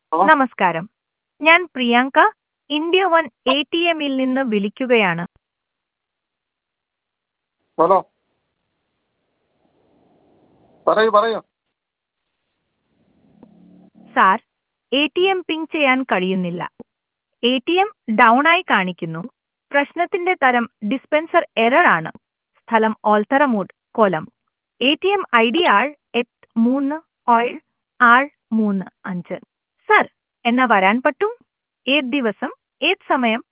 hello നമസ്കാരം ഞാൻ Priyanka India one A T എമ്മിൽ നിന്ന് വിളിക്കുകയാണ് ഹലോ പറയൂ പറയൂ sir A T M ping ചെയ്യാൻ കഴിയുന്നില്ല എ ടി എം ഡൗൺ ആയി കാണിക്കുന്നു പ്രശ്നത്തിന്റെ തരം ഡിസ്പെൻസർ എറർ ആണ് സ്ഥലം ഓൾത്തറമൂഡ് Kollam A T M I D R എട്ട് മൂന്ന് ഓൾ ആറ് മൂന്ന് അഞ്ച് സർ എന്നാ വരാൻ പറ്റും ഏത് ദിവസം ഏത് സമയം